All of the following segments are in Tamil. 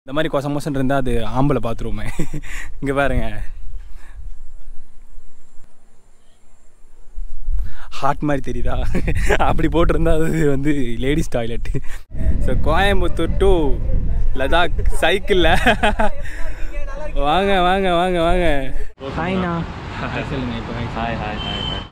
இந்த மாதிரி கொச மோசன் இருந்தால் அது ஆம்பளை பாத்ரூமு இங்கே பாருங்க ஹாட் மாதிரி தெரியுதா அப்படி போட்டிருந்தா அது வந்து ladies toilet so Coimbatore to Ladakh சைக்கிளில் வாங்க வாங்க வாங்க வாங்க ஹாய்ண்ணா சொல்லுங்க இப்போ hi hi hi hi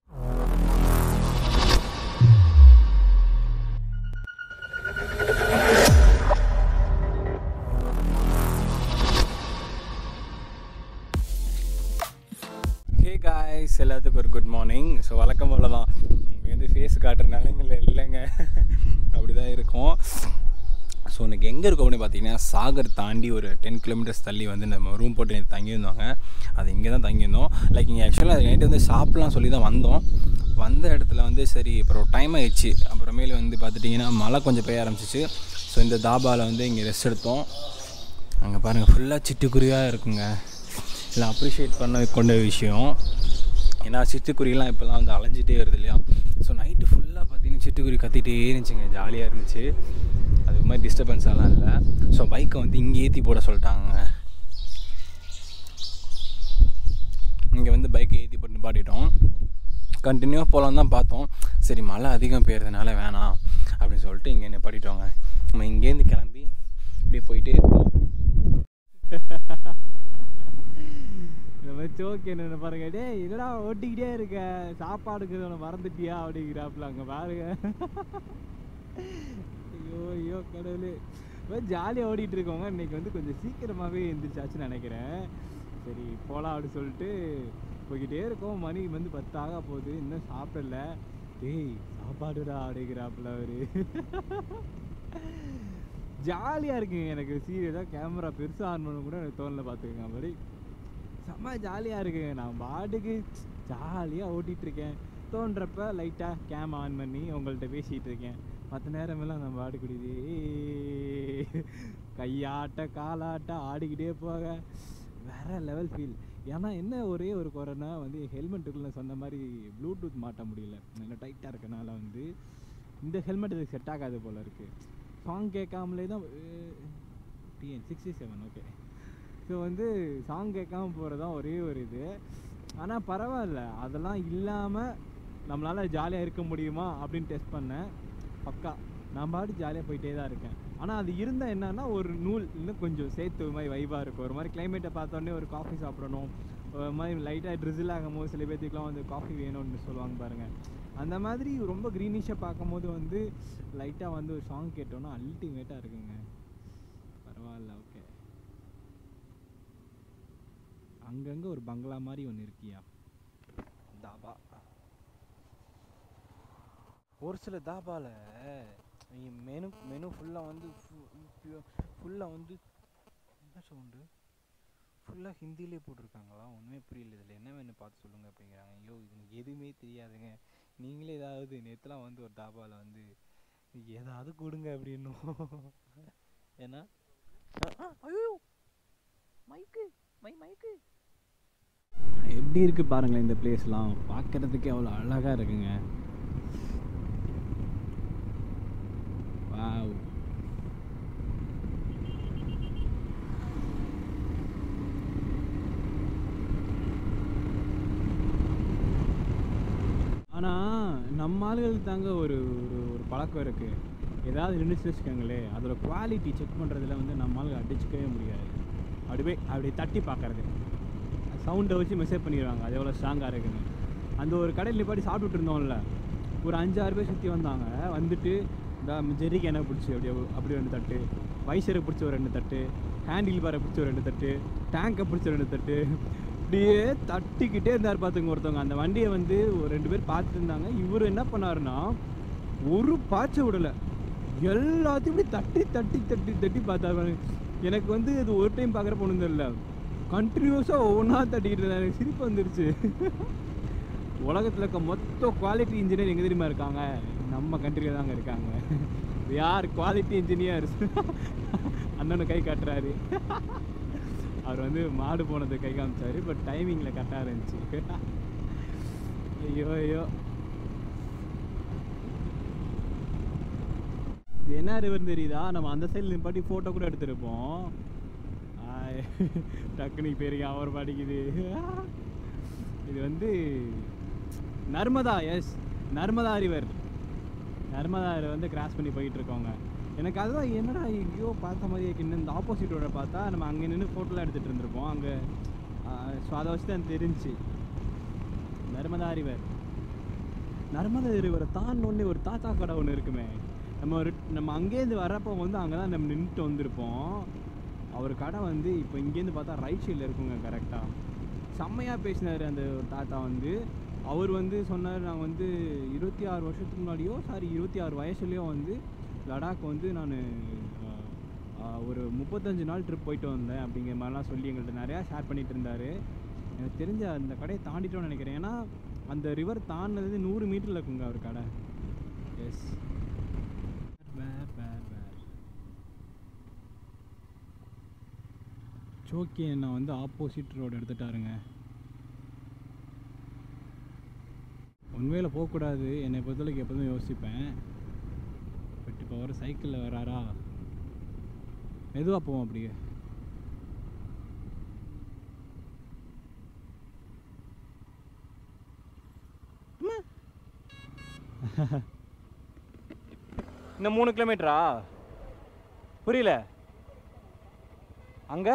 hey guys எல்லாத்துக்கும் ஒரு குட் மார்னிங் ஸோ வழக்கம் போல தான் நீங்கள் வந்து ஃபேஸ் காட்டுற நிலைமையில் இல்லைங்க அப்படி தான் இருக்கும் ஸோ இன்னைக்கு எங்கே இருக்கோம் அப்படின்னு பார்த்தீங்கன்னா சாகர் தாண்டி ஒரு டென் கிலோமீட்டர்ஸ் தள்ளி வந்து நம்ம ரூம் போட்டு நேற்று தங்கியிருந்தோங்க அது இங்கே தான் தங்கியிருந்தோம் லைக் இங்கே ஆக்சுவலாக நைட்டு வந்து சாப்பிட்லாம் சொல்லி தான் வந்தோம் வந்த இடத்துல வந்து சரி அப்புறம் டைம் ஆயிடுச்சு அப்புறமேல வந்து பார்த்துட்டிங்கன்னா மழை கொஞ்சம் பெய்ய ஆரம்பிச்சிச்சு ஸோ இந்த தாபாவில் வந்து இங்கே ரெஸ்ட் எடுத்தோம் அங்கே பாருங்கள் ஃபுல்லாக சிட்டுக்குருவியாக இருக்குங்க இல்லை அப்ரிஷியேட் பண்ண கொண்ட விஷயம் ஏன்னா சிட்டுக்குருவிலாம் இப்போல்லாம் வந்து அலைஞ்சிட்டே வருது இல்லையா ஸோ நைட்டு ஃபுல்லாக பார்த்தீங்கன்னா சிட்டுக்குருவி கத்திட்டே இருந்துச்சுங்க ஜாலியாக இருந்துச்சு அது மாதிரி டிஸ்டர்பன்ஸாலாம் இல்லை ஸோ பைக்கை வந்து இங்கே ஏற்றி போட சொல்லிட்டாங்க இங்கே வந்து பைக்கை ஏற்றி போட்டு நிப்பாட்டிட்டோம் கண்டினியூவாக போகலாம் தான் பார்த்தோம் சரி மழை அதிகம் பெய்யறதுனால வேணாம் அப்படின்னு சொல்லிட்டு இங்கே நிப்பாட்டிட்டோங்க நம்ம இங்கேருந்து கிளம்பி இப்படியே போயிட்டே இருக்கோம் இந்த மாதிரி சோக்கு என்ன பாருங்க டே என்னடா ஓட்டிக்கிட்டே இருக்க சாப்பாடுக்கு உன மறந்துட்டியா அப்படிங்கிறாப்புல அங்கே பாருங்க ஐயோ ஐயோ கடவுளே ஜாலியாக ஓடிட்டு இருக்கோங்க இன்னைக்கு வந்து கொஞ்சம் சீக்கிரமாகவே எழுந்திரிச்சாச்சுன்னு நினைக்கிறேன் சரி போகலாம் அப்படின்னு சொல்லிட்டு போய்கிட்டே இருக்கோம் மணி வந்து பத்து ஆக போகுது இன்னும் சாப்பிடல டேய் சாப்பாடுடா அப்படிங்கிறாப்புல அவரு ஜாலியாக இருக்குங்க எனக்கு சீரியஸாக கேமரா பெருசாக ஆன் பண்ண கூட எனக்கு தோணல பார்த்துக்கங்க மாதிரி செம்ம ஜாலியாக இருக்குங்க நான் பாட்டுக்கு ஜாலியாக ஓட்டிகிட்ருக்கேன் தோன்றப்ப லைட்டாக கேம் ஆன் பண்ணி உங்கள்கிட்ட பேசிகிட்டு இருக்கேன் மற்ற நேரமெல்லாம் நான் பாட்டுக்கிட்டே கையாட்ட காலாட்ட ஆடிக்கிட்டே போக வேற லெவல் ஃபீல் ஏன்னா என்ன ஒரே ஒரு குறைனா வந்து ஹெல்மெட்டுக்குள்ள சொன்ன மாதிரி ப்ளூடூத் மாட்ட முடியல நல்லா டைட்டாக இருக்கனால வந்து இந்த ஹெல்மெட் இதுக்கு செட் ஆகாது போல் இருக்குது சாங் கேட்காமலே தான் TN sixty seven okay so வந்து சாங் கேட்காம போகிறது தான் ஒரே ஒரு இது ஆனால் பரவாயில்ல அதெல்லாம் இல்லாமல் நம்மளால் ஜாலியாக இருக்க முடியுமா அப்படின்னு டெஸ்ட் பண்ணேன் பக்கா நான் பாட்டு ஜாலியாக போயிட்டே தான் இருக்கேன் ஆனால் அது இருந்தால் என்னன்னா ஒரு நூல் இன்னும் கொஞ்சம் சேர்த்து ஒரு மாதிரி வைபாக இருக்கும் ஒரு மாதிரி கிளைமேட்டை பார்த்தோன்னே ஒரு காஃபி சாப்பிடணும் ஒரு மாதிரி லைட்டாக ட்ரிசில் ஆகும்போது சில பேர்த்துக்குலாம் வந்து காஃபி வேணும்னு சொல்லுவாங்க பாருங்கள் அந்த மாதிரி ரொம்ப க்ரீனிஷாக பார்க்கும்போது வந்து லைட்டாக வந்து ஒரு சாங் கேட்டோன்னா அல்டிமேட்டாக இருக்குங்க பரவாயில்ல ஓகே அங்கங்கே ஒரு பங்களா மாதிரி ஒன்று இருக்கியா தாபா ஒரு சில தாபாவில் மெனு மெனு ஃபுல்லாக வந்து ஃபுல்லாக வந்து என்ன சவுண்டு ஃபுல்லாக ஹிந்திலே போட்டிருக்காங்களா ஒன்றுமே புரியல இதில் என்ன மெனு பார்த்து சொல்லுங்கள் அப்படிங்கிறாங்க ஐயோ இது எனக்கு எதுவுமே தெரியாதுங்க நீங்களே ஏதாவது நேற்றுலாம் வந்து ஒரு தாபாவில் வந்து ஏதாவது கொடுங்க அப்படின்னும் ஏன்னா ஐயோ மைக்கு மை மைக்கு எப்படி இருக்கு பாருங்களேன் இந்த பிளேஸ்லாம் பார்க்கறதுக்கே அவ்வளோ அழகாக இருக்குங்க வாவ் ஆனால் நம்ம ஆளுகளுக்கு தாங்க ஒரு ஒரு ஒரு பழக்கம் இருக்குது ஏதாவது இருந்துச்சு வச்சுக்கோங்களே அதோட குவாலிட்டி செக் பண்ணுறதுல வந்து நம்ம ஆளுங்க அடிச்சுக்கவே முடியாது அப்படியே அப்படி தட்டி பார்க்கறது சவுண்டை வச்சு மெசேஜ் பண்ணிடுவாங்க அது எவ்வளோ ஸ்ட்ராங்காக இருக்குன்னு அந்த ஒரு கடையில் நிப்பாட்டி சாப்பிட்டுட்டு இருந்தோம்ல ஒரு அஞ்சாறு பேர் சுற்றி வந்தாங்க வந்துட்டு இந்த ஜெரிக்கு என்ன பிடிச்சி அப்படியே அப்படி ரெண்டு தட்டு வைசரை பிடிச்ச ஒரு ரெண்டு தட்டு ஹேண்டில் பாரை பிடிச்ச ஒரு ரெண்டு தட்டு டேங்கை பிடிச்ச ரெண்டு தட்டு இப்படியே தட்டிக்கிட்டே இருந்தார் பார்த்துங்க ஒருத்தவங்க அந்த வண்டியை வந்து ஒரு ரெண்டு பேர் பார்த்துட்டு இருந்தாங்க இவர் என்ன பண்ணாருன்னா ஒரு பாய்ச்ச விடலை எல்லாத்தையும் இப்படி தட்டி தட்டி தட்டி தட்டி பார்த்தாரு எனக்கு வந்து இது ஒரு டைம் பார்க்குறப்ப ஒன்றும் தெரியல கண்டினியூஸாக ஒவ்வொன்றா தட்டிக்கிட்டு இருந்தேன் எனக்கு சிரிப்பு வந்துருச்சு உலகத்தில் இருக்க மொத்த குவாலிட்டி இன்ஜினியர் எங்கே தெரியுமா இருக்காங்க நம்ம கண்ட்ரியில் தாங்க இருக்காங்க யார் குவாலிட்டி இன்ஜினியர் அண்ணனு கை காட்டுறாரு அவர் வந்து மாடு போனது கை காமிச்சாரு பட் டைமிங்கில் கரெக்டாக இருந்துச்சு ஐயோ ஐயோ இது என்ன ரிவர் தெரியுதா நம்ம அந்த சைடில் நிப்பாட்டி ஃபோட்டோ கூட எடுத்திருப்போம் ஆய், டக்குனு பேருங்க அவர் படிக்குது இது வந்து Narmada yes Narmada river Narmada river வந்து கிராஸ் பண்ணி போயிட்டு இருக்கோங்க எனக்கு அதுதான் என்னடா எங்கேயோ பார்த்த மாதிரி இருக்கு இன்னும் இந்த ஆப்போசிட் ரோட பார்த்தா நம்ம அங்கே நின்று ஃபோட்டோலாம் எடுத்துகிட்டு இருந்திருப்போம் அங்கே ஸோ அதை வச்சு தான் தெரிஞ்சுச்சு நர்மதா ரிவர் நர்மதா ரிவரை தாண்டினோடனே ஒரு தாத்தா கடை ஒன்று இருக்குமே நம்ம ஒரு நம்ம அங்கேருந்து வர்றப்போ வந்து அங்கே தான் நம்ம நின்றுட்டு வந்திருப்போம் அவர் கடை வந்து இப்போ இங்கேருந்து பார்த்தா ரைட் சைடில் இருக்குங்க கரெக்டாக செம்மையாக பேசினார் அந்த ஒரு தாத்தா வந்து அவர் வந்து சொன்னார் நான் வந்து இருபத்தி ஆறு வருஷத்துக்கு முன்னாடியோ சாரி இருபத்தி ஆறு வயசுலேயோ வந்து லடாக் வந்து நான் ஒரு முப்பத்தஞ்சு நாள் ட்ரிப் போயிட்டு வந்தேன் அப்படிங்கிற மாதிரிலாம் சொல்லி எங்கள்கிட்ட நிறையா ஷேர் பண்ணிட்டு இருந்தார் எனக்கு தெரிஞ்ச அந்த கடையை தாண்டிட்டோம்னு நினைக்கிறேன் ஏன்னா அந்த ரிவர் தாண்டினது நூறு மீட்டரில் இருக்குங்க அவர் கடை எஸ் வேர் வேர் வேர் சோக்கி நான் வந்து ஆப்போசிட் ரோடு எடுத்துட்டாருங்க உண்மையில் போகக்கூடாது என்னை பொறுத்தளவுக்கு எப்போதும் யோசிப்பேன் பட் இப்போ வர சைக்கிளில் வராரா மெதுவாக போவோம் அப்படியே அம்மா. இன்னும் மூணு கிலோமீட்டரா புரியல அங்கே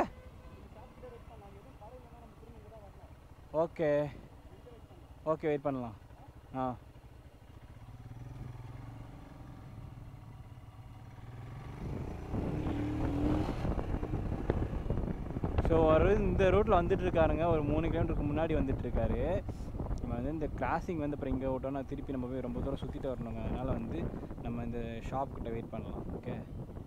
ஓகே ஓகே வெயிட் பண்ணலாம் ஆ ஸோ அவர் இந்த ரூட்டில் வந்துட்டு இருக்காருங்க ஒரு மூணு கிலோமீட்டருக்கு முன்னாடி வந்துட்டு இருக்காரு நம்ம வந்து இந்த கிராசிங் வந்து அப்புறம் இங்கே விட்டோம்னா திருப்பி நம்ம போய் ரொம்ப தூரம் சுற்றிட்டு வரணுங்க அதனால் வந்து நம்ம இந்த ஷாப் கிட்ட வெயிட் பண்ணலாம் ஓகே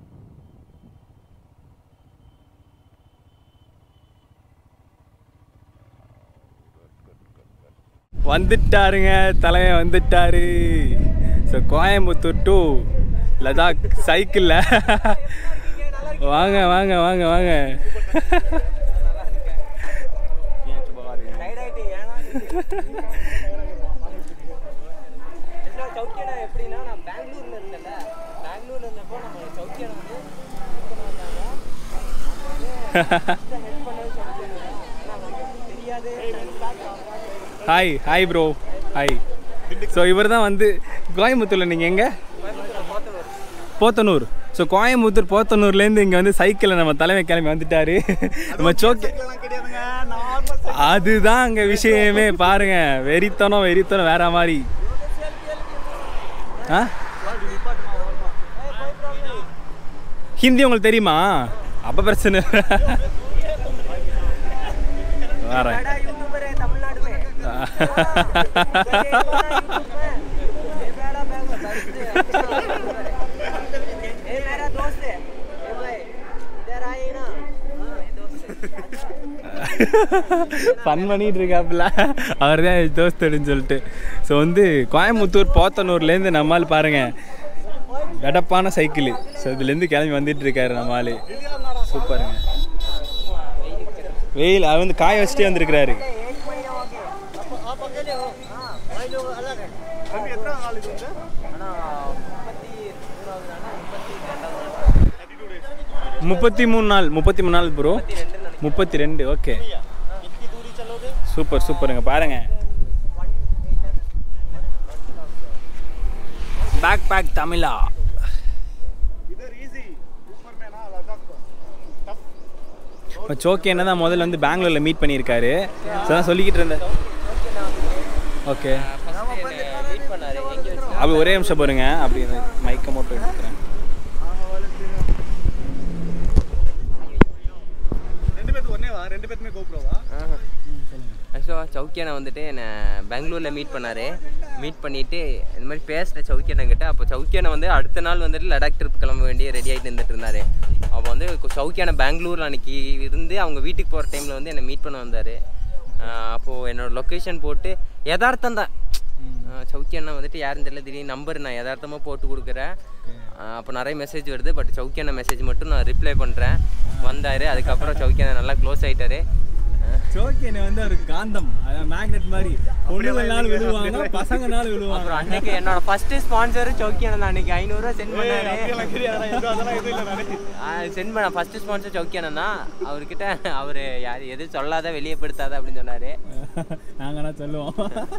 வந்துட்டாருங்க தலைவன் வந்துட்டாரு ஸோ கோயம்புத்தூர் டு லடாக் சைக்கிளில் வாங்க வாங்க வாங்க வாங்க Tired ஆயிட்டீங்க, ஏன்னா? Actually, சவுக்கியனா எப்படின்னா, நான் பெங்களூர்ல இருந்தேன்ல, பெங்களூர்ல இருந்தப்போ நம்ம சவுக்கியனா வந்து கூப்பிட்டு வந்தாங்க. first help பண்ணது சவுக்கியனா தான். ஆனா நமக்கு தெரியாது hi hi bro hi so இவர் தான் வந்து கோயம்புத்தூரில் நீங்கள் எங்கே போத்தனூர் ஸோ கோயம்புத்தூர் போத்தனூர்லேருந்து இங்கே வந்து சைக்கிளில் நம்ம தலைமை கிளம்பி வந்துட்டாரு நம்ம சோக்கே அதுதான் அங்கே விஷயமே பாருங்க வெறித்தனம் வெறித்தனம் வேற மாதிரி ஆ ஹிந்தி உங்களுக்கு தெரியுமா அப்போ பிரச்சனை இல்லை. வரேன் बड़ा यूट्यूबर है तमिलनाडु में ये बड़ा बैंगलोर ये मेरा दोस्त है ये भाई इधर आइए ना हाँ ये दोस्त है ஃபன் பண்ணிட்டு இருக்காப்புல அவர் தான் என் தோஸ்தடுன்னு சொல்லிட்டு ஸோ வந்து கோயம்புத்தூர் போத்தனூர்லேருந்து நம்மால் பாருங்க கடப்பான சைக்கிள் ஸோ இதுலேருந்து கிளம்பி வந்துட்டு இருக்காரு நம்மால் சூப்பருங்க வெயில் அவர் வந்து காய வச்சுட்டே வந்திருக்கிறாரு एक महीना हो गया आप अकेले हो हाँ भाई लोग अलग है தம்பி எத்தனை நாள் இது வந்து அண்ணா முப்பத்தி மூணாவது நாளா முப்பத்தி ரெண்டாவது நாள் முப்பத்தி மூணு நாள் முப்பத்தி மூணு நாள் ப்ரோ முப்பத்தி ரெண்டு ஓகே कितनी दूरी चलोगे சூப்பர் சூப்பருங்க பாருங்க பேக் பேக் தமிழா इधर इजी ऊपर में ना लद्दाख टफ இப்போ சோக்கி என்ன தான் முதல்ல வந்து பெங்களூரில் மீட் பண்ணியிருக்காரு ஸோ தான் சொல்லிக்கிட்டு இருந்தேன் ஓகே வெயிட் பண்ணாரு எங்கே வச்சு அப்படி ஒரே நிமிஷம் பாருங்க அப்படி இந்த மைக்கை மட்டும் எடுத்துக்கிறேன் ரெண்டு பேத்து ஒன்னே வா ரெண்டு பேத்துமே கோப்ரோவா ஆக்சுவலாக சௌக்கியானா வந்துட்டு என்னை பெங்களூரில் மீட் பண்ணார் மீட் பண்ணிவிட்டு இந்த மாதிரி பேசின சௌக்கியானங்கிட்ட அப்போ சௌக்கியானா வந்து அடுத்த நாள் வந்துட்டு லடாக் ட்ரிப் கிளம்ப வேண்டிய ரெடி ஆகிட்டு இருந்துட்டு இருந்தார் அப்போ வந்து சௌக்கியானா பெங்களூரில் அன்னைக்கு இருந்து அவங்க வீட்டுக்கு போகிற டைமில் வந்து என்னை மீட் பண்ண வந்தார் அப்போது என்னோட லொக்கேஷன் போட்டு யதார்த்தம் தான் சௌக்கியண்ணா வந்துட்டு யாரும் தெரியல திடீர்னு நம்பர் நான் யதார்த்தமாக போட்டு கொடுக்குறேன் அப்போ நிறைய மெசேஜ் வருது பட் சௌக்கியண்ணா மெசேஜ் மட்டும் நான் ரிப்ளை பண்ணுறேன் வந்தார் அதுக்கப்புறம் சௌக்கியண்ணா நல்லா க்ளோஸ் ஆகிட்டாரு சோக்கியனை வந்து ஒரு காந்தம் அதான் மேக்னெட் மாதிரி பொண்ணுங்கனாலும் விழுவாங்க பசங்கனாலும் விழுவாங்க அப்புறம் அன்னைக்கு என்னோட ஃபர்ஸ்ட் ஸ்பான்சர் சௌக்கியான தான் அன்னைக்கு ஐநூறுரூவா சென்ட் பண்ணாரு அப்படியெல்லாம் கிடையாது எதுவும் அதெல்லாம் எதுவும் இல்லை நானே சென்ட் பண்ண ஃபர்ஸ்ட் ஸ்பான்சர் சௌக்கியானன் தான் அவர்கிட்ட அவர் யார் எதுவும் சொல்லாத வெளியப்படுத்தாத அப்படின்னு சொன்னாரு நாங்கன்னா சொல்லுவோம்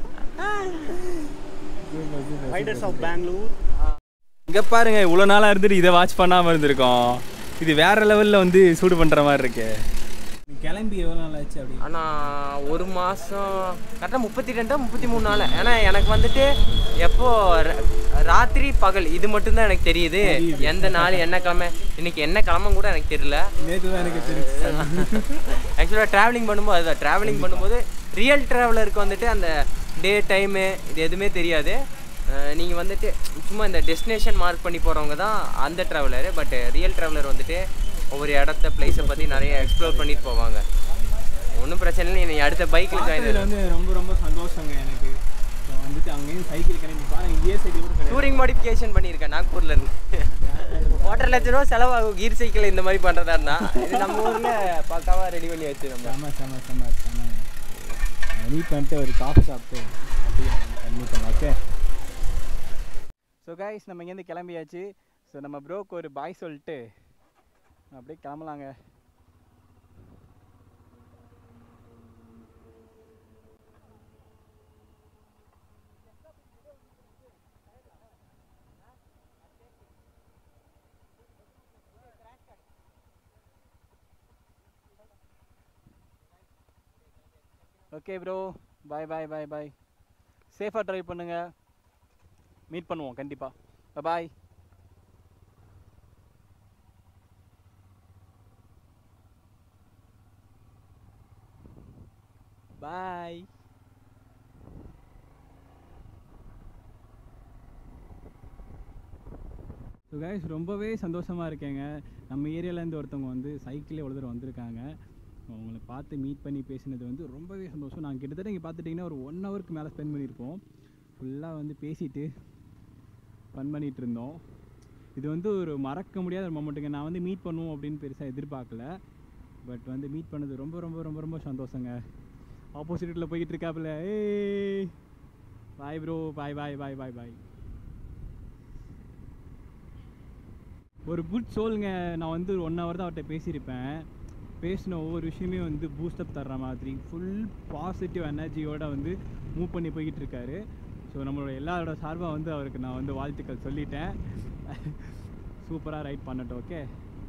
ரைடர்ஸ் ஆஃப் பெங்களூர் இங்க பாருங்க இவ்வளோ நாளாக இருந்துட்டு இதை வாட்ச் பண்ணாமல் இருந்திருக்கோம் இது வேற லெவலில் வந்து சூடு பண்ணுற மாதிரி இருக்கு கிளம்பி எவ்வளோ நாள் ஆச்சு அப்படி ஆனால் ஒரு மாதம் கரெக்டாக முப்பத்தி ரெண்டா முப்பத்தி மூணு நாள் ஏன்னா எனக்கு வந்துட்டு எப்போ ர- ராத்திரி பகல் இது மட்டும்தான் எனக்கு தெரியுது எந்த நாள் என்ன கிழமை இன்னைக்கு என்ன கிழமை கூட எனக்கு தெரியல நேற்று தான் எனக்கு தெரிஞ்சு ஆக்சுவலாக ட்ராவலிங் பண்ணும்போது அதுதான் ட்ராவலிங் பண்ணும்போது ரியல் ட்ராவலருக்கு வந்துட்டு அந்த டே டைமு இது எதுவுமே தெரியாது நீங்கள் வந்துட்டு சும்மா இந்த டெஸ்டினேஷன் மார்க் பண்ணி போகிறவங்க தான் அந்த ட்ராவலர் பட் ரியல் ட்ராவலர் வந்துட்டு ஒவ்வொரு இடத்த பிளேஸை பற்றி நிறைய எக்ஸ்ப்ளோர் பண்ணிட்டு போவாங்க ஒன்றும் பிரச்சனை இல்லை நீ அடுத்த பைக்கில் ஜாயின் இதில் வந்து ரொம்ப ரொம்ப சந்தோஷங்க எனக்கு இப்போ வந்துட்டு அங்கேயும் சைக்கிள் கிளம்பி பாருங்க இங்கேயே சைக்கிள் கூட கிடையாது டூரிங் மாடிஃபிகேஷன் பண்ணியிருக்கேன் நாக்பூர்ல இருந்து ஒன்றரை லட்ச ரூபா செலவாகும் கீர் சைக்கிள் இந்த மாதிரி பண்ணுறதா இருந்தா இது நம்ம ஊரில் பக்காவாக ரெடி பண்ணி வச்சு நம்ம செம்ம செம்ம செம்ம செம்ம மீட் பண்ணிட்டு ஒரு காஃபி சாப்பிட்டு அப்படியே கன்டினியூ பண்ணலாம் ஓகே ஸோ கைஸ் நம்ம இங்கேருந்து கிளம்பியாச்சு ஸோ நம்ம ப்ரோக்கு ஒரு பாய் சொல்லிட்டு அப்படியே கிளம்பலாங்க okay bro bye bye bye பாய் சேஃபாக ட்ரைவ் பண்ணுங்க மீட் பண்ணுவோம் கண்டிப்பாக பாய் பாய் ஸோ கைஸ் ரொம்பவே சந்தோஷமாக இருக்கேங்க நம்ம ஏரியாவிலேருந்து ஒருத்தவங்க வந்து சைக்கிளே ஒரு தடவை வந்திருக்காங்க அவங்கள பார்த்து மீட் பண்ணி பேசினது வந்து ரொம்பவே சந்தோஷம் நாங்கள் கிட்டத்தட்ட இங்கே பார்த்துட்டிங்கன்னா ஒரு ஒன் ஹவருக்கு மேலே ஸ்பெண்ட் பண்ணியிருப்போம் ஃபுல்லாக வந்து பேசிட்டு ஃபன் பண்ணிகிட்டு இருந்தோம் இது வந்து ஒரு மறக்க முடியாத ஒரு மொமெண்ட்டுங்க நான் வந்து மீட் பண்ணுவோம் அப்படின்னு பெருசாக எதிர்பார்க்கல பட் வந்து மீட் பண்ணது ரொம்ப ரொம்ப ரொம்ப ரொம்ப சந்தோஷங்க ஆப்போசிட்டில் போய்கிட்டு இருக்காப்புல ஏய் bye bro bye bye bye bye பாய் ஒரு குட் சோலுங்க நான் வந்து ஒரு ஒன் ஹவர் தான் அவர்கிட்ட பேசியிருப்பேன் பேசின ஒவ்வொரு விஷயமே வந்து பூஸ்டப் தர்ற மாதிரி ஃபுல் பாசிட்டிவ் எனர்ஜியோட வந்து மூவ் பண்ணி போய்கிட்டு இருக்காரு ஸோ நம்மளோட எல்லாரோட சார்பாக வந்து அவருக்கு நான் வந்து வாழ்த்துக்கள் சொல்லிட்டேன் சூப்பராக ரைட் பண்ணட்டும் ஓகே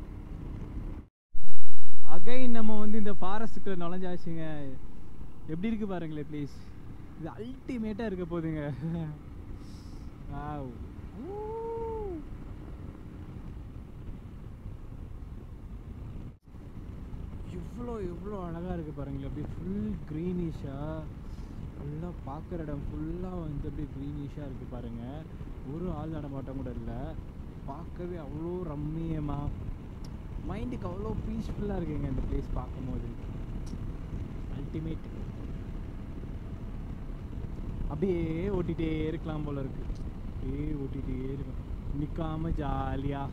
அகைன் நம்ம வந்து இந்த ஃபாரஸ்ட்டுக்குள்ள நுழைஞ்சாச்சுங்க எப்படி இருக்கு பாருங்களேன் ப்ளீஸ் இது அல்டிமேட்டாக இருக்க போகுதுங்க Wow. Woo. எவ்வளோ எவ்வளோ அழகாக இருக்குது பாருங்களேன் அப்படியே ஃபுல் க்ரீனிஷாக ஃபுல்லாக பார்க்குற இடம் ஃபுல்லாக வந்து அப்படியே க்ரீனிஷாக இருக்குது பாருங்கள் ஒரு ஆள் நடமாட்டம் கூட இல்லை பார்க்கவே அவ்வளோ ரம்மியமாக மைண்டுக்கு அவ்வளோ பீஸ்ஃபுல்லாக இருக்குங்க இந்த பிளேஸ் பார்க்கும்போது அல்டிமேட் அப்படியே ஓட்டிகிட்டே இருக்கலாம் போல இருக்கு அப்படியே ஓட்டிகிட்டே இருக்கும் நிற்காம ஜாலியாக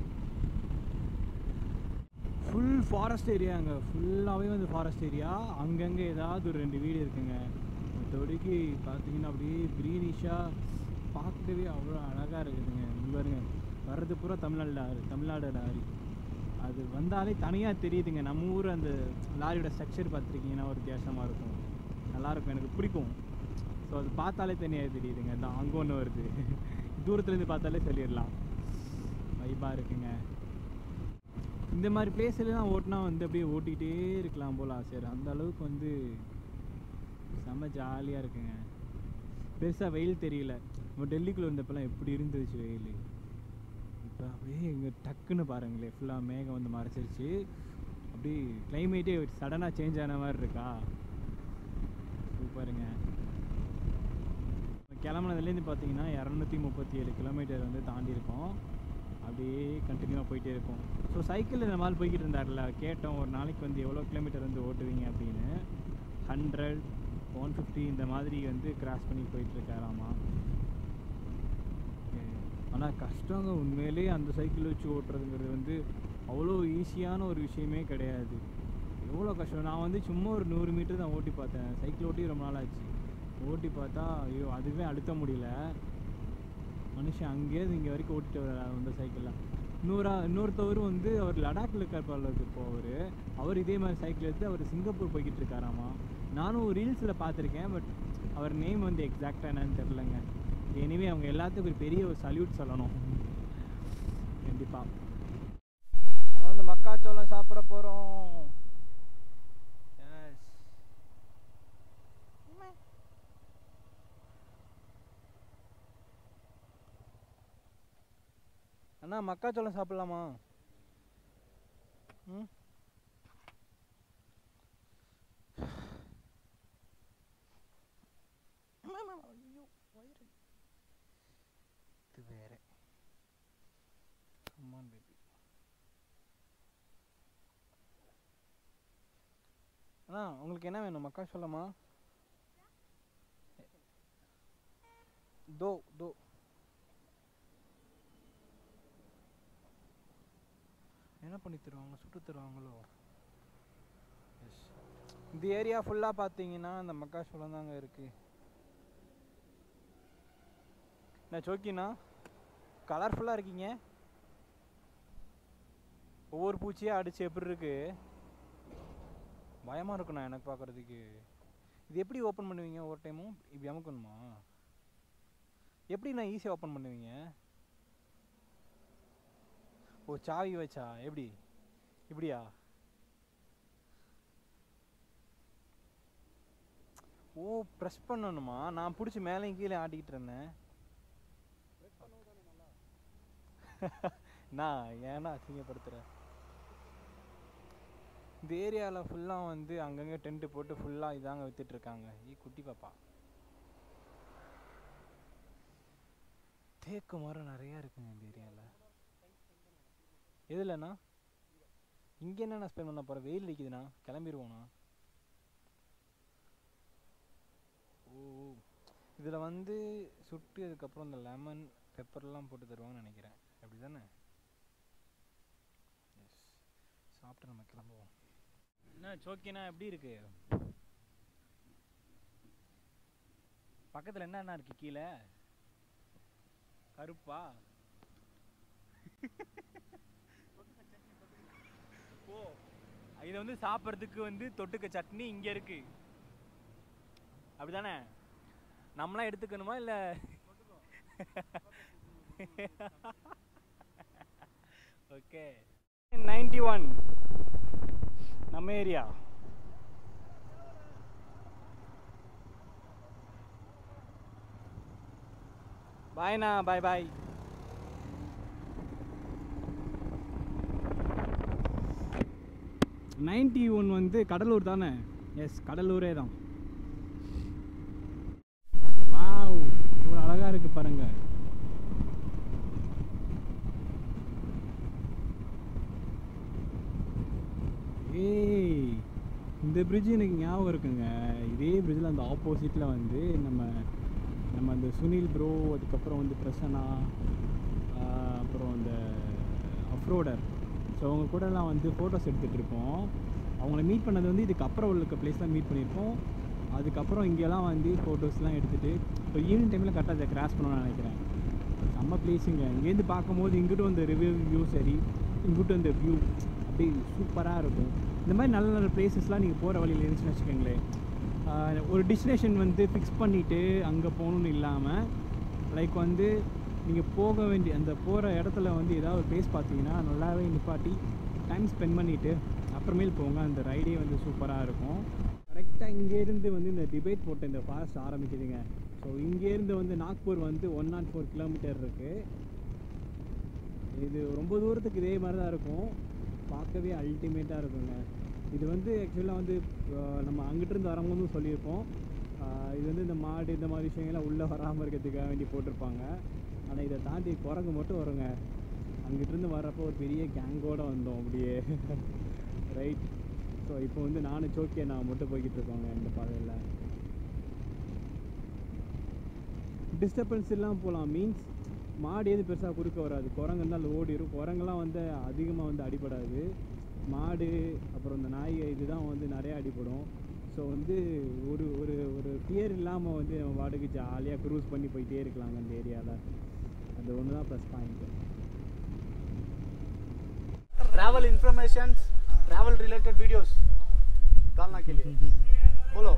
ஃபுல் ஃபாரஸ்ட் ஏரியாங்க ஃபுல்லாகவே வந்து ஃபாரஸ்ட் ஏரியா அங்கங்கே ஏதாவது ஒரு ரெண்டு வீடு இருக்குங்க மற்றபடிக்கு பார்த்தீங்கன்னா அப்படியே க்ரீனிஷாக பார்க்கவே அவ்வளோ அழகாக இருக்குதுங்க இங்க பாருங்க வர்றது பூரா தமிழ்நாடு லாரி தமிழ்நாடு லாரி அது வந்தாலே தனியாக தெரியுதுங்க நம்ம ஊர் அந்த லாரியோட ஸ்ட்ரக்சர் பார்த்துருக்கீங்கன்னா ஒரு வித்தியாசமாக இருக்கும் நல்லாயிருக்கும் எனக்கு பிடிக்கும் ஸோ அது பார்த்தாலே தனியாக தெரியுதுங்க தான் அங்கே ஒன்று வருது தூரத்துலேருந்து பார்த்தாலே சொல்லிடலாம் வைபாக இருக்குங்க இந்த மாதிரி பிளேஸ்லாம் ஓட்டினா வந்து அப்படியே ஓட்டிக்கிட்டே இருக்கலாம் போல் ஆசையாக அந்த அளவுக்கு வந்து செம்ம ஜாலியாக இருக்குங்க பெருசாக வெயில் தெரியல நம்ம டெல்லிக்குள்ளே இருந்தப்பெல்லாம் எப்படி இருந்துச்சு வெயில் இப்போ அப்படியே இங்கே டக்குன்னு பாருங்களேன் ஃபுல்லாக மேகம் வந்து மறைச்சிருச்சு அப்படியே கிளைமேட்டே சடனாக சேஞ்ச் ஆன மாதிரி இருக்கா சூப்பருங்க கிளம்புனதுலேருந்து பார்த்தீங்கன்னா இரநூத்தி முப்பத்தி ஏழு கிலோமீட்டர் வந்து தாண்டி இருக்கோம் அப்படியே கண்டினியூவாக போயிட்டே இருக்கும் ஸோ சைக்கிள் இந்த மாதிரி போய்கிட்டு இருந்தார்ல கேட்டோம் ஒரு நாளைக்கு வந்து எவ்வளோ கிலோமீட்டர் வந்து ஓட்டுவீங்க அப்படின்னு ஹண்ட்ரட் ஒன் ஃபிஃப்டி இந்த மாதிரி வந்து கிராஸ் பண்ணி போயிட்டுருக்காராமா ஆனால் கஷ்டங்க உண்மையிலேயே அந்த சைக்கிள் வச்சு ஓட்டுறதுங்கிறது வந்து அவ்வளோ ஈஸியான ஒரு விஷயமே கிடையாது எவ்வளோ கஷ்டம் நான் வந்து சும்மா ஒரு நூறு மீட்டர் தான் ஓட்டி பார்த்தேன் சைக்கிள் ஓட்டி ரொம்ப நாள் ஆச்சு ஓட்டி பார்த்தா ஐயோ அதுவே அழுத்த முடியல மனுஷன் அங்கேயிருந்து இங்கே வரைக்கும் ஓட்டிட்டு வர்றாரு அந்த சைக்கிளில் இன்னொரு இன்னொருத்தவர் வந்து அவர் லடாக்ல இருக்கார் போல இருக்கு இப்போ அவர் அவர் இதே மாதிரி சைக்கிள் எடுத்து அவர் சிங்கப்பூர் போய்கிட்டு இருக்காராமா நானும் ரீல்ஸில் பார்த்துருக்கேன் பட் அவர் நேம் வந்து எக்ஸாக்டாக என்னன்னு தெரிலங்க எனிவே அவங்க எல்லாத்துக்கும் ஒரு பெரிய ஒரு சல்யூட் சொல்லணும் கண்டிப்பாக வந்து மக்காச்சோளம் சாப்பிட போகிறோம் அண்ணா மக்காச்சோளம் சாப்பிடலாமா ம் ஐயோ வயிறு இது வேற கம்மான் பேபி அண்ணா உங்களுக்கு என்ன வேணும் மக்கா சொல்லமா தோ தோ என்ன பண்ணி தருவாங்க சுட்டு தருவாங்களோ எஸ் இந்த ஏரியா ஃபுல்லாக பார்த்தீங்கன்னா இந்த மக்காச்சோளம் தாங்க இருக்குது நான் சோக்கிண்ணா கலர்ஃபுல்லாக இருக்கீங்க ஒவ்வொரு பூச்சியாக அடிச்சு எப்படி இருக்கு பயமாக இருக்குண்ணா எனக்கு பார்க்குறதுக்கு இது எப்படி ஓப்பன் பண்ணுவீங்க ஒவ்வொரு டைமும் இப்படி அமுக்கணுமா எப்படி நான் ஈஸியாக ஓப்பன் பண்ணுவீங்க ஓ சாவி வச்சா எப்படி இப்படியா ஓ ப்ரெஸ் பண்ணணுமா நான் பிடிச்சி மேலேயும் கீழே ஆட்டிக்கிட்டு இருந்தேன் நான் ஏன்னா அசிங்கப்படுத்துகிறேன் இந்த ஏரியாவில் ஃபுல்லாக வந்து அங்கங்கே டென்ட்டு போட்டு ஃபுல்லாக இதாங்க வித்துட்ருக்காங்க ஈ குட்டி பாப்பா தேக்கு மரம் நிறையா இருக்குங்க இந்த ஏரியாவில் எதுலண்ணா இங்கே என்னண்ணா ஸ்பெண்ட் பண்ண போகிறேன் வெயில் அடிக்குதுண்ணா கிளம்பிடுவோண்ணா ஓ இதில் வந்து சுட்டு அதுக்கப்புறம் இந்த லெமன் பெப்பர்லாம் போட்டு தருவாங்கன்னு நினைக்கிறேன் அப்படி தானே எஸ் சாப்பிட்டு நம்ம கிளம்புவோம் என்ன சோக்கினா எப்படி இருக்கு பக்கத்தில் என்ன என்ன இருக்கு கீழே கருப்பா ஓ இது வந்து சாப்பிட்றதுக்கு வந்து தொட்டுக்க சட்னி இங்கே இருக்கு அப்படிதானே நம்மளாம் எடுத்துக்கணுமா இல்லை ஓகே நைன்டி ஒன் நம்ம ஏரியா பாய்ண்ணா பாய் பாய் நைன்டி ஒன் வந்து கடலூர் தானே எஸ் கடலூரே தான் வாவ் இவ்வளோ அழகாக இருக்கு பாருங்க ஏய் இந்த பிரிட்ஜ் எனக்கு ஞாபகம் இருக்குங்க இதே பிரிட்ஜில் அந்த ஆப்போசிட்டில் வந்து நம்ம நம்ம அந்த சுனில் ப்ரோ அதுக்கப்புறம் வந்து பிரசன்னா ஆஹ் அப்புறம் அந்த அஃப்ரோடர் ஸோ அவங்க கூடலாம் வந்து ஃபோட்டோஸ் எடுத்துகிட்டு இருக்கோம் அவங்கள மீட் பண்ணது வந்து இதுக்கு அப்புறம் உள்ள பிளேஸ்லாம் மீட் பண்ணியிருக்கோம் அதுக்கப்புறம் இங்கெல்லாம் வந்து ஃபோட்டோஸ்லாம் எடுத்துகிட்டு இப்போ ஈவினிங் டைமில் கரெக்டாக அதை கிராஸ் பண்ணணும்னு நினைக்கிறேன் செம்ம பிளேஸுங்க இங்கேருந்து பார்க்கும்போது இங்கிட்டும் அந்த ரிவ்யூ வியூ சரி இங்கிட்டும் அந்த வியூ அப்படியே சூப்பராக இருக்கும் இந்த மாதிரி நல்ல நல்ல பிளேசஸ்லாம் நீங்கள் போகிற வழியில் இருந்துச்சுன்னு வச்சுக்கோங்களேன் ஆஹ் ஒரு டெஸ்டினேஷன் வந்து ஃபிக்ஸ் பண்ணிவிட்டு அங்கே போகணுன்னு இல்லாமல் லைக் வந்து நீங்கள் போக வேண்டிய அந்த போகிற இடத்துல வந்து ஏதாவது ஒரு பிளேஸ் பார்த்தீங்கன்னா நல்லாவே நிப்பாட்டி டைம் ஸ்பெண்ட் பண்ணிவிட்டு அப்புறமேல் போங்க அந்த ரைடே வந்து சூப்பராக இருக்கும் கரெக்டாக இங்கேருந்து வந்து இந்த டிபேட் போட்ட இந்த ஃபாரஸ்ட் ஆரம்பிக்குதுங்க ஸோ இங்கேருந்து வந்து நாக்பூர் வந்து ஒன் நாட் ஃபோர் கிலோமீட்டர் இருக்குது இது ரொம்ப தூரத்துக்கு இதே மாதிரி தான் இருக்கும் பார்க்கவே அல்டிமேட்டாக இருக்குங்க இது வந்து ஆக்சுவலாக வந்து அஹ், நம்ம அங்கிட்டிருந்து வரும்போதும் சொல்லியிருப்போம் அஹ், இது வந்து இந்த மாடு இந்த மாதிரி விஷயங்கள்லாம் உள்ளே வராமல் இருக்கிறதுக்காக வேண்டி போட்டிருப்பாங்க ஆனால் இதை தாண்டி குரங்கு மட்டும் வருங்க அங்கிட்டிருந்து வர்றப்போ ஒரு பெரிய கேங்கோட வந்தோம் அப்படியே ரைட் ஸோ இப்போ வந்து நானும் சோக்கியை நான் மட்டும் போய்கிட்டு இருக்கோங்க இந்த பாதையில் டிஸ்டர்பன்ஸ் இல்லாமல் போகலாம் மீன்ஸ் மாடு எது பெருசாக குறுக்க வராது குரங்கு இருந்தால் ஓடிடும் குரங்கெல்லாம் வந்து அதிகமாக வந்து அடிபடாது மாடு அப்புறம் இந்த நாய் இதுதான் வந்து நிறைய அடிபடும் ஸோ வந்து ஒரு ஒரு ஒரு ஃபியர் இல்லாமல் வந்து நம்ம பாட்டுக்கு ஜாலியாக க்ரூஸ் பண்ணி போயிட்டே இருக்கலாங்க அந்த ஏரியாவில் அது ஒன்று தான் plus point travel information travel related videos डालना के लिए बोलो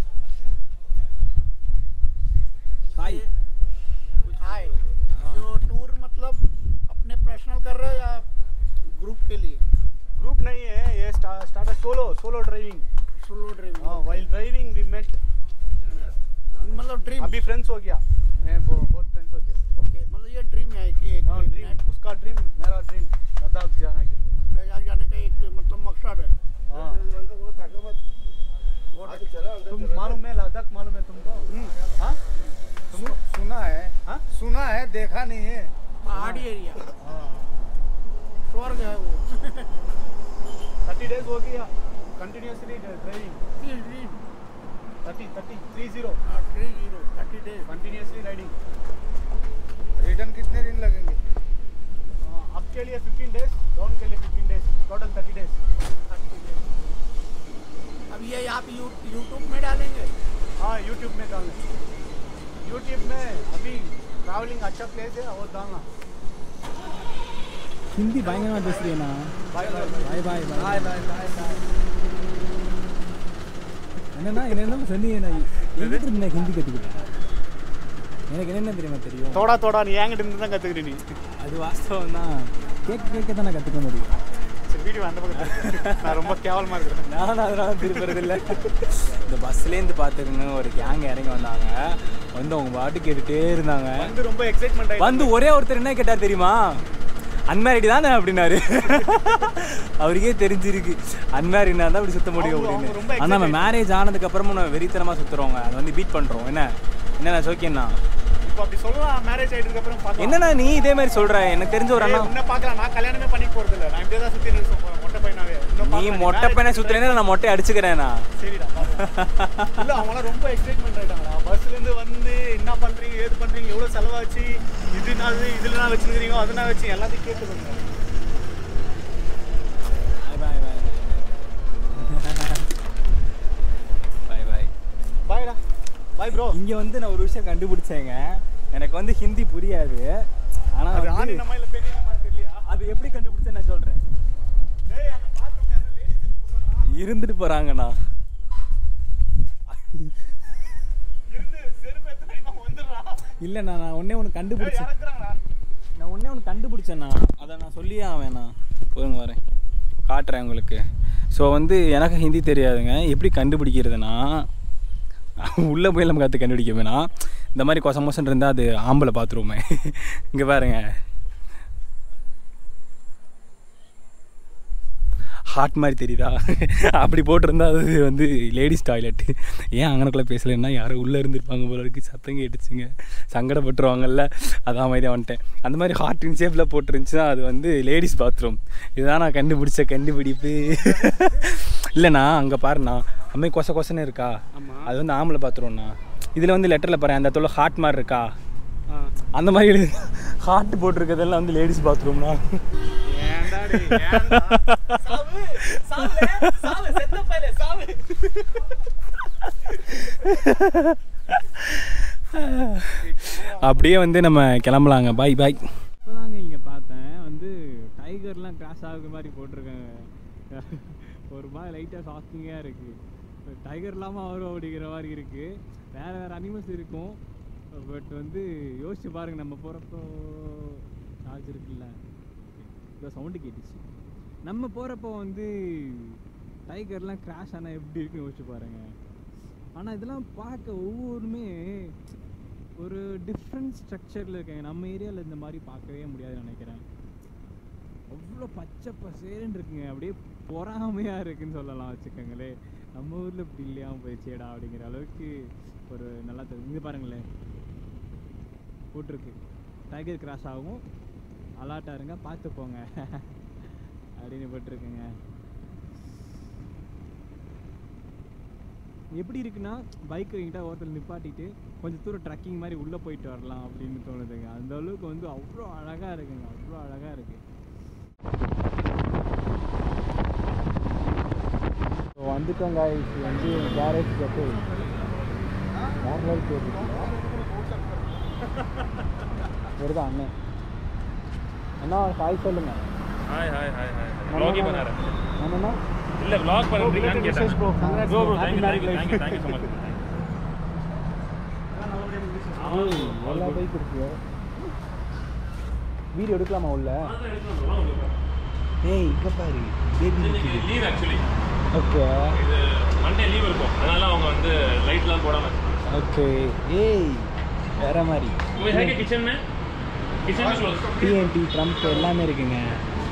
ஹாய் हाय जो टूर मतलब अपने पर्सनल कर रहे हो या ग्रुप के लिए ग्रुप नहीं है ये start solo solo driving solo driving हाँ वाइल ड्राइविंग वी मेट मतलब ड्रीम अभी फ्रेंड्स हो गया मैं वो- बहुत फ्रेंड्स हो गया ओके मतलब ये ड्रीम है कि एक हाँ एक ड्रीम night उसका ड्रीम मेरा ड्रीम लद्दाख जाने के लिए लद्दाख जाने का एक मतलब मकसद है हाँ तुम मालूम है लद्दाख मालूम है तुमको हाँ तुम सुना है हाँ सुना है देखा नहीं है पहाड़ी एरिया हाँ स्वर्ग है वो थर्टी डेज हो गया continuously driving dream dream thirty thirty three zero three zero thirty days continuously riding return कितने दिन लगेंगे अप के लिए 15 डेज डाउन के लिए 15 डेज टोटल 30 डेज अब ये आप यू यूट्यूब में डालेंगे हाँ यूट्यूब में डालना यूट्यूब में अभी ट्रैवलिंग अच्छा प्लेस है वो डालना ஹிந்தி பயங்கரமாக பேசுகிறேண்ணா bye bye bye bye bye bye bye bye bye என்னன்னா என்ன சொன்னீங்க நான் எங்கிட்ட இருந்து நான் ஹிந்தி கற்றுக்கிட்டேன் எனக்கு என்னென்ன தெரியுமா தெரியும் தோடா தோடா நீ என்கிட்ட இருந்து தான் கற்றுக்கிற நீ அது வாஸ்தவம் தான் கேட்க கேட்க தான் நான் கற்றுக்க முடியும் சரி வீடியோ அந்த பக்கம் திரு. நான் ரொம்ப கேவலமாக இருக்கிறேன் நான் அதனால திருப்புறது இல்லை இந்த பஸ்லேருந்து பார்த்துக்குங்க ஒரு கேங் இறங்கி வந்தாங்க வந்து அவங்க பாட்டு கேட்டுட்டே இருந்தாங்க வந்து ரொம்ப எக்ஸைட்மெண்ட் ஆகி வந்து ஒரே ஒருத்தர் என்ன கேட்டார் தெரியுமா அன்மேரிடு தானே அப்படின்னாரு அவருக்கே தெரிஞ்சிருக்கு அன்மேரிட்னா தான் அப்படி சுத்த முடியும் அவங்க- அவங்க ரொம்ப அப்படின்னு ஆனால் நம்ம மேரேஜ் ஆனதுக்கு அப்புறமும் நம்ம வெறித்தனமாக சுற்றுறோங்க அதை வந்து பீட் பண்ணுறோம் என்ன என்னண்ணா சோக்கியண்ணா இப்போ அப்படி சொல்லலாம் மேரேஜ் ஆயிட்டு அப்புறம் பார்க்கலாம் என்னண்ணா நீ இதே மாதிரி சொல்ற எனக்கு தெரிஞ்ச ஒரு அண்ணா ஏய், உன்னை பார்க்கலாம் நான் கல்யாணமே பண்ணி போறது இல்ல நான் இப்படியே தான் சுத்தி நிக்க போறேன் மொட்டை பையனாவே இன்னும் நீ பார்க்கலாம். மொட்டை marriage பையனை ஆயிட்டு சுத்துறேன்னா நான் மொட்டை அடிச்சுக்கிறேண்ணா சரிடா பார்க்கலாம். இல்ல அவங்களாம் ரொம்ப எக்ஸைட்மெண்ட் ஆயிட்டாங்கடா பஸ்ல இருந்து வந்து என்ன பண்றீங்க ஏது பண்றீங்க எவ்வளவு செலவாச்சு இது நான் இதுல நான் வச்சிருக்கீங்க அது நான் வச்சு எல்லாத்தையும் கேட்டுக்கோங்க பாய் பாய் பாய் பாய் பாய்டா பாய் ப்ரோ இங்க வந்து நான் ஒரு விஷயம் கண்டுபிடிச்சேங்க எனக்கு வந்து ஹிந்தி புரியாது ஆனா அது வந்து- ஆணி நம்ம இல்ல பெரிய நம்ம தெரியலையா அது எப்படி கண்டுபிடிச்சேன்னு நான் சொல்றேன் டேய் அங்க பாத்ரூம் யாரோ லேடிஸ் இருக்காங்க இருந்துட்டு போறாங்கண்ணா இருந்து செருப்பு எடுத்து தெரியுமா வந்துடுறா இல்லைண்ணா நான் ஒன்னே ஒன்று டேய் கண்டுபிடிச்சேன் இறக்குறாங்கடா நான் ஒன்னே ஒன்று கண்டுபிடிச்சேண்ணா அதை நான் சொல்லியே ஆவேண்ணா போதுங்க வரேன் காட்டுறேன் உங்களுக்கு ஸோ வந்து எனக்கு ஹிந்தி தெரியாதுங்க எப்படி கண்டுபிடிக்கிறதுனா உள்ளே போய் நம்ம கற்று கண்டுபிடிக்க வேணாம் இந்த மாதிரி கொச மோசன் இருந்தால் அது ஆம்பளை பாத்ரூமு இங்கே பாருங்க ஹாட் மாதிரி தெரியுதா அப்படி போட்டிருந்தா அது வந்து லேடிஸ் டாய்லெட் ஏன் அங்கனக்குள்ளே பேசலைன்னா யாரும் உள்ளே இருந்திருப்பாங்க போல இருக்கு சத்தம் கேட்டுச்சுங்க சங்கடப்பட்டுருவாங்கல்ல அதான் மாதிரி வந்துட்டேன் அந்த மாதிரி ஹார்ட் இன் ஷேப்பில் போட்டிருந்துச்சுன்னா அது வந்து லேடிஸ் பாத்ரூம் இதுதான் நான் கண்டுபிடிச்ச கண்டுபிடிப்பு இல்லைண்ணா அங்கே பாருண்ணா அம்மை கொச கொசன்னு இருக்கா அது வந்து ஆம்பளை பாத்ரூம்ண்ணா இதில் வந்து லெட்டரில் பாரு அந்த இடத்துல ஹார்ட் மாதிரி இருக்கா அந்த மாதிரி எழுது ஹார்ட் போட்டிருக்கிறதெல்லாம் வந்து லேடிஸ் பாத்ரூம்னா ஏன்டா டேய் ஏன்டா சாவு சாவு சாவு செத்த பையலே சாவு அப்படியே வந்து நம்ம கிளம்பலாங்க பாய் பாய் இப்போதாங்க இங்கே பார்த்தேன் வந்து டைகர்லாம் கிராஸ் ஆகுற மாதிரி போட்டிருக்காங்க ஒரு மாதிரி லைட்டாக ஷாக்கிங்காக இருக்குது டைகர் இல்லாமல் வரும் அப்படிங்கிற மாதிரி இருக்குது வேறு வேறு அனிமல்ஸ் இருக்கும் பட் வந்து யோசிச்சு பாருங்க நம்ம போகிறப்போ சார்ஜ் இருக்குல்ல இப்போ சவுண்டு கேட்டுச்சு நம்ம போகிறப்போ வந்து டைகர்லாம் கிராஷ் ஆனால் எப்படி இருக்குன்னு யோசிச்சு பாருங்க ஆனால் இதெல்லாம் பார்க்க ஒவ்வொருமே ஒரு டிஃப்ரெண்ட் ஸ்ட்ரக்சரில் இருக்காங்க நம்ம ஏரியாவில் இந்த மாதிரி பார்க்கவே முடியாதுன்னு நினைக்கிறேன் அவ்வளோ பச்சை பசேன்னு இருக்குங்க அப்படியே பொறாமையாக இருக்குன்னு சொல்லலாம் வச்சுக்கோங்களேன் நம்ம ஊரில் இப்படி இல்லையாம போயிடுச்சேடா அப்படிங்கிற அளவுக்கு ஒரு நல்லா தெரியும் இங்கே பாருங்களேன் போட்டிருக்கு டைகர் கிராஸ் ஆகும் அலாட்டாக இருங்க பார்த்து போங்க அப்படின்னு போட்டிருக்குங்க எப்படி இருக்குன்னா பைக் என்கிட்ட ஒருத்தர் நிப்பாட்டிட்டு கொஞ்சம் தூரம் ட்ரக்கிங் மாதிரி உள்ளே போயிட்டு வரலாம் அப்படின்னு தோணுதுங்க அந்த அளவுக்கு வந்து அவ்வளோ அழகாக இருக்குங்க அவ்வளோ அழகாக இருக்குது வந்துட்டோம் காய்ஸ் வந்து கேரேஜ் கேட்டு வேறு லெவல் போயிருக்கு வருதா அண்ணன் அண்ணா ஹாய் சொல்லுங்க हाय हाय हाय हाय व्लॉग ही बना रहा என்னண்ணா இல்ல vlog பண்றீங்களான்னு கேட்டேன் bro. Congrats, bro bro. bro Happy thank you thank you married thank you life. thank you so much ஏய், எல்லா பைக் இருக்கு வீடியோ எடுக்கலாமா உள்ள ஏய் இங்க பாரு பேபி இன்னைக்கு லீவ் ஆக்சுவலி ஓகே இது மண்டே லீவ் இருக்கும் அதனால அவங்க வந்து லைட்லாம் போடாம ஓகே ஏய் வேற மாதிரி वो है क्या किचन में किचन में क्लोज டிஎன்டி ட்ரம்ப் எல்லாமே இருக்குங்க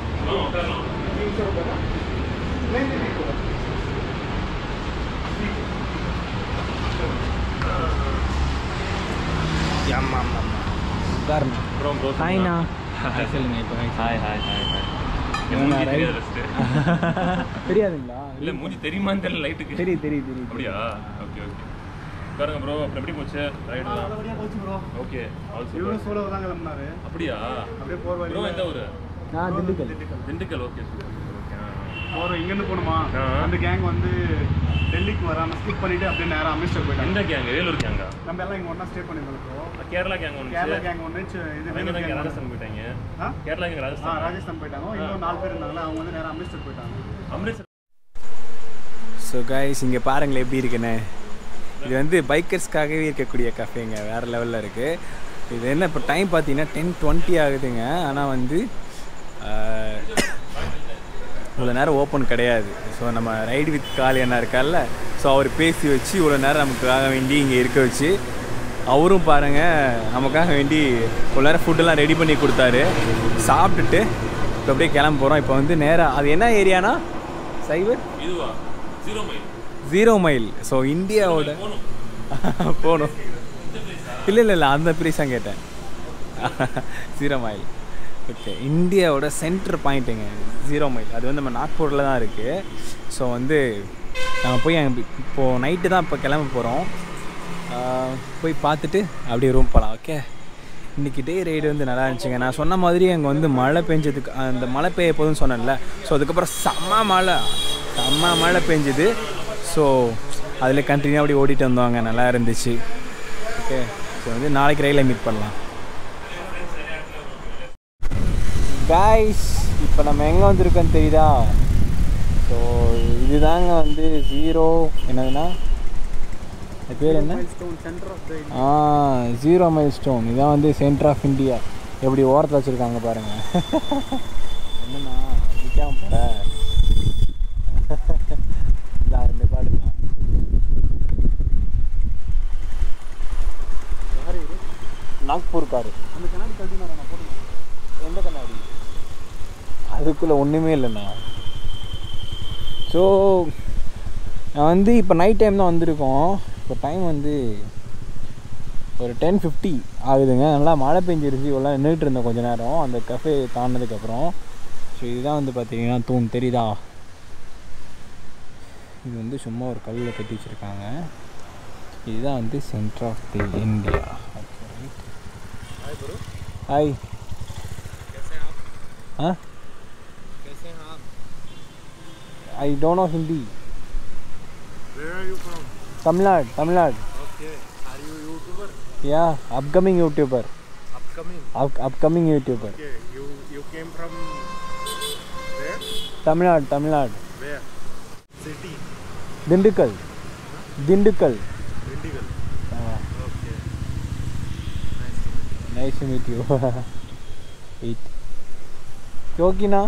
ஆமாம் ஆமாம் உட்காருங்க ப்ரோ ப்ரோ ஹாய்ண்ணா ஹாய் சொல்லுங்க இப்போ ஹாய் ஹாய் ஹாய் ஹாய் என்னண்ணா, மூஞ்சி right? தெரியாது ஃபஸ்ட்டு தெரியாதுங்களா இல்ல மூஞ்சி தெரியுமான்னு தெரியல லைட்டுக்கு தெரியுது தெரியுது தெரியுது அப்படியா ஓகே ஓகே பாருங்க ப்ரோ அப்புறம் எப்படி போச்சு ரைடெல்லாம் நல்லபடியா போச்சு ப்ரோ ஓகே ஆல் இவரும் சூப்பர் சோலோ தான் கிளம்புனாரு அப்படியா அப்படியே போற ப்ரோ வழியில எந்த ஊரு நான் Dindigul Dindigul okay super okay போற இங்கேருந்து போகணுமா ஆ. அந்த கேங் வந்து டெல்லிக்கு வராம ஸ்கிப் பண்ணிட்டு அப்படியே நேரா அமிர்தசர் போயிட்டாங்க எந்த கேங்க வேலூர் கேங்கா நம்ம எல்லாம் இங்க ஒண்ணா ஸ்டே பண்ணிருந்தோம் கேரளா கேங் ஒன்று கேரளா கேங் ஒன்று இது அவங்க வேலூர் தான் gang ராஜஸ்தான் போயிட்டாங்க ஆ? கேரளா கேங் ஆ ராஜஸ்தான் ராஜஸ்தான் போயிட்டாங்க இன்னும் நாலு பேர் இருந்தாங்களா அவங்க வந்து நேரா அமிர்தசர் போயிட்டாங்க அம்ரித்சர் ஸோ கைஸ் இங்கே பாருங்களேன் எப்படி இருக்குன்னு இது வந்து பைக்கர்ஸ்க்காகவே இருக்கக்கூடிய கஃபேங்க வேறு லெவலில் இருக்குது இது என்ன இப்போ டைம் பார்த்தீங்கன்னா டென் டுவெண்ட்டி ஆகுதுங்க ஆனால் வந்து ஆஹ், இவ்வளோ நேரம் ஓப்பன் கிடையாது ஸோ நம்ம ரைடு வித் கால் என்ன இருக்கார்ல ஸோ அவர் பேசி வச்சு இவ்வளோ நேரம் நமக்காக வேண்டி இங்கே இருக்க வச்சு அவரும் பாருங்கள் நமக்காக வேண்டி இவ்வளோ நேரம் ஃபுட்டெல்லாம் ரெடி பண்ணி கொடுத்தாரு சாப்பிட்டுட்டு இப்போ அப்படியே கிளம்ப போகிறோம் இப்போ வந்து நேராக அது என்ன ஏரியானா சைபர் இதுவா zero mile zero mile so இந்தியாவோட போகணும் இல்லை இல்லை இல்லை அந்த ப்ரைஸாக கேட்டேன் ஜீரோ மைல் ஓகே இந்தியாவோட சென்டர் பாயிண்ட்டுங்க ஜீரோ மைல் அது வந்து நம்ம நாக்பூரில் தான் இருக்குது ஸோ வந்து நம்ம போய் அங்க இப்போது நைட்டு தான் இப்போ கிளம்ப போகிறோம் போய் பார்த்துட்டு அப்படியே ரூம் போகலாம் ஓகே இன்றைக்கி டே ரைடு வந்து நல்லா இருந்துச்சுங்க நான் சொன்ன மாதிரி அங்கே வந்து மழை பெஞ்சதுக்கு அந்த மழை பெய்ய போதுன்னு சொன்னேன்ல ஸோ அதுக்கப்புறம் செம்ம மழை செம்ம மழை பெஞ்சுது ஸோ அதில் கண்டினியூ அப்படி ஓடிட்டு வந்தோங்க நல்லா இருந்துச்சு ஓகே ஸோ வந்து நாளைக்கு ரயிலில் மீட் பண்ணலாம் காய்ஸ் இப்போ நம்ம எங்கே வந்திருக்கோன்னு தெரியுதா ஸோ இதுதாங்க வந்து ஜீரோ என்னதுன்னா அது பேர் என்ன centre of the uh zero milestone இதான் வந்து சென்டர் ஆஃப் இந்தியா எப்படி ஓரத்தில் வச்சுருக்காங்க பாருங்க என்னண்ணா விற்காம போகிற இந்த இந்த பாடுங்க நாக்பூர் காரு அந்த கண்ணாடி கழட்டி நான் போட்டுங்க எந்த கண்ணாடி அதுக்குள்ளே ஒன்றுமே இல்லைண்ணா ஸோ நான் வந்து இப்போ நைட் டைம் தான் வந்திருக்கோம் இப்போ டைம் வந்து ஒரு டென் ஃபிஃப்டி ஆகுதுங்க நல்லா மழை பெஞ்சிருச்சு இவ்வளோ நின்றுட்டு இருந்தோம் கொஞ்ச நேரம் அந்த கஃபே தாண்டினதுக்கப்புறம் ஸோ இதுதான் வந்து பார்த்தீங்கன்னா தூண் தெரியுதா இது வந்து சும்மா ஒரு கல்லில் கட்டி வச்சுருக்காங்க இதுதான் வந்து centre of the India hi हाँ I don't know Hindi Where are you from? Tamil Nadu Tamil Nadu Okay. Are you YouTuber? या upcoming YouTuber Upcoming. Upcoming YouTuber Okay. You you came from where? Tamil Nadu Tamil Nadu Where? City. Dindigul Dindigul Indigal. Okay. Nice. Nice meet you எயிட் ஓகேண்ணா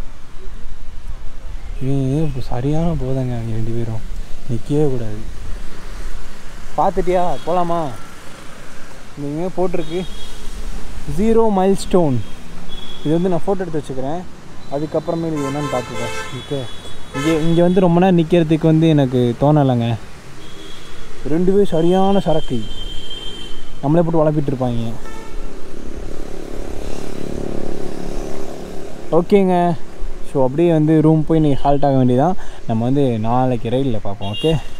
இவன் இப்போ சரியான போதைங்க அவங்க ரெண்டு பேரும் நிற்கவே கூடாது பார்த்துட்டியா போகலாமா நீங்கள் போட்டிருக்கு ஜீரோ மைல் ஸ்டோன் இது வந்து நான் ஃபோட்டோ எடுத்து வச்சுக்கிறேன் அதுக்கப்புறமே இது என்னன்னு பார்த்துக்கேன் ஓகே இங்கே இங்கே வந்து ரொம்ப நேரம் நிற்கிறதுக்கு வந்து எனக்கு தோணலைங்க ரெண்டு பேரும் சரியான சரக்கு நம்மளே போட்டு வளர்ப்பிட்டு இருப்பாங்க ஓகேங்க ஸோ அப்படியே வந்து ரூம் போய் நீ ஹால்ட் ஆக வேண்டியதான் நம்ம வந்து நாளைக்கு ரயிலில் பார்ப்போம் ஓகே